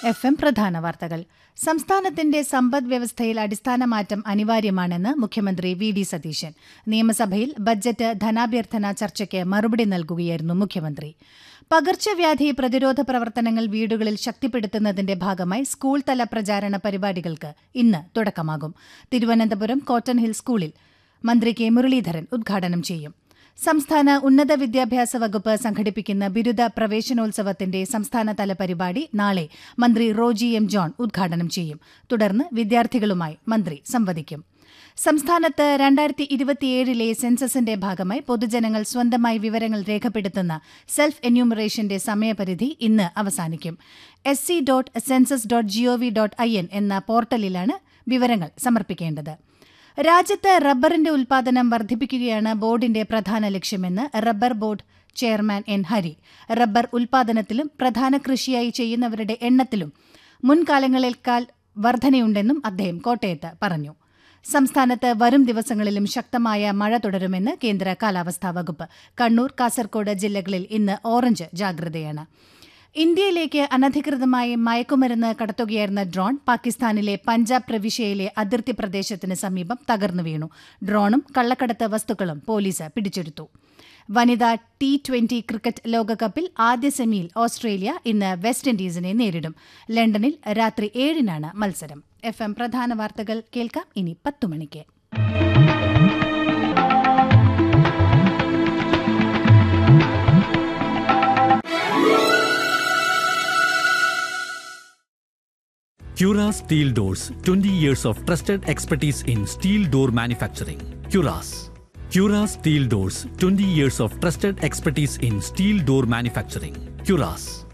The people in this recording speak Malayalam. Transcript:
എഫ് എം പ്രധാന വാർത്തകൾ സംസ്ഥാനത്തിന്റെ സമ്പദ് വ്യവസ്ഥയിൽ അടിസ്ഥാന മാറ്റം അനിവാര്യമാണെന്ന് മുഖ്യമന്ത്രി വി ഡി സതീശൻ നിയമസഭയിൽ ബജറ്റ് ധനാഭ്യർത്ഥന ചർച്ചയ്ക്ക് മറുപടി നൽകുകയായിരുന്നു മുഖ്യമന്ത്രി പകർച്ചവ്യാധി പ്രതിരോധ പ്രവർത്തനങ്ങൾ വീടുകളിൽ ശക്തിപ്പെടുത്തുന്നതിന്റെ ഭാഗമായി സ്കൂൾ തല പ്രചാരണ പരിപാടികൾക്ക് ഇന്ന് തുടക്കമാകും തിരുവനന്തപുരം കോട്ടൺ ഹിൽ സ്കൂളിൽ മന്ത്രി കെ മുരളീധരൻ ഉദ്ഘാടനം ചെയ്യും സംസ്ഥാന ഉന്നത വിദ്യാഭ്യാസ വകുപ്പ് സംഘടിപ്പിക്കുന്ന ബിരുദ പ്രവേശനോത്സവത്തിന്റെ സംസ്ഥാനതല പരിപാടി നാളെ മന്ത്രി റോജി എം ജോൺ ഉദ്ഘാടനം ചെയ്യും തുടർന്ന് വിദ്യാർത്ഥികളുമായി മന്ത്രി സംവദിക്കും സംസ്ഥാനത്ത് രണ്ടായിരത്തി ഇരുപത്തിയേഴിലെ സെൻസസിന്റെ ഭാഗമായി പൊതുജനങ്ങൾ സ്വന്തമായി വിവരങ്ങൾ രേഖപ്പെടുത്തുന്ന സെൽഫ് എന്യൂമറേഷന്റെ സമയപരിധി ഇന്ന് അവസാനിക്കും S C dot census dot GOV dot I N എന്ന പോർട്ടലിലാണ് വിവരങ്ങൾ സമർപ്പിക്കേണ്ടത് രാജ്യത്ത് റബ്ബറിന്റെ ഉൽപാദനം വർദ്ധിപ്പിക്കുകയാണ് ബോർഡിന്റെ പ്രധാന ലക്ഷ്യമെന്ന് rubber board chairman N Hari rubber ഉൽപാദനത്തിലും പ്രധാന കൃഷിയായി ചെയ്യുന്നവരുടെ എണ്ണത്തിലും മുൻകാലങ്ങളേക്കാൾ വർധനയുണ്ടെന്നും അദ്ദേഹം കോട്ടയത്ത് പറഞ്ഞു സംസ്ഥാനത്ത് വരും ദിവസങ്ങളിലും ശക്തമായ മഴ തുടരുമെന്ന് കേന്ദ്ര കാലാവസ്ഥാ വകുപ്പ് കണ്ണൂർ കാസർകോട് ജില്ലകളിൽ ഇന്ന് ഓറഞ്ച് ജാഗ്രതയാണ് ഇന്ത്യയിലേക്ക് അനധികൃതമായി മയക്കുമരുന്ന് കടത്തുകയായിരുന്ന ഡ്രോൺ പാകിസ്ഥാനിലെ പഞ്ചാബ് പ്രവിശ്യയിലെ അതിർത്തി പ്രദേശത്തിന് സമീപം തകർന്നു വീണു ഡ്രോണും കള്ളക്കടത്ത് വസ്തുക്കളും പോലീസ് പിടിച്ചെടുത്തു വനിതാ ടി ട്വന്റി ക്രിക്കറ്റ് ലോകകപ്പിൽ ആദ്യ സെമിയിൽ ഓസ്ട്രേലിയ ഇന്ന് വെസ്റ്റ് ഇൻഡീസിനെ നേരിടും ലണ്ടനിൽ രാത്രി ഏഴിനാണ് മത്സരം എഫ് എം പ്രധാന വാർത്തകൾ കേൾക്കാം ഇനി പത്തു മണിക്ക് Cura Steel Doors 20 years of trusted expertise in steel door manufacturing. Curas. Cura Steel Doors 20 years of trusted expertise in steel door manufacturing. Curas.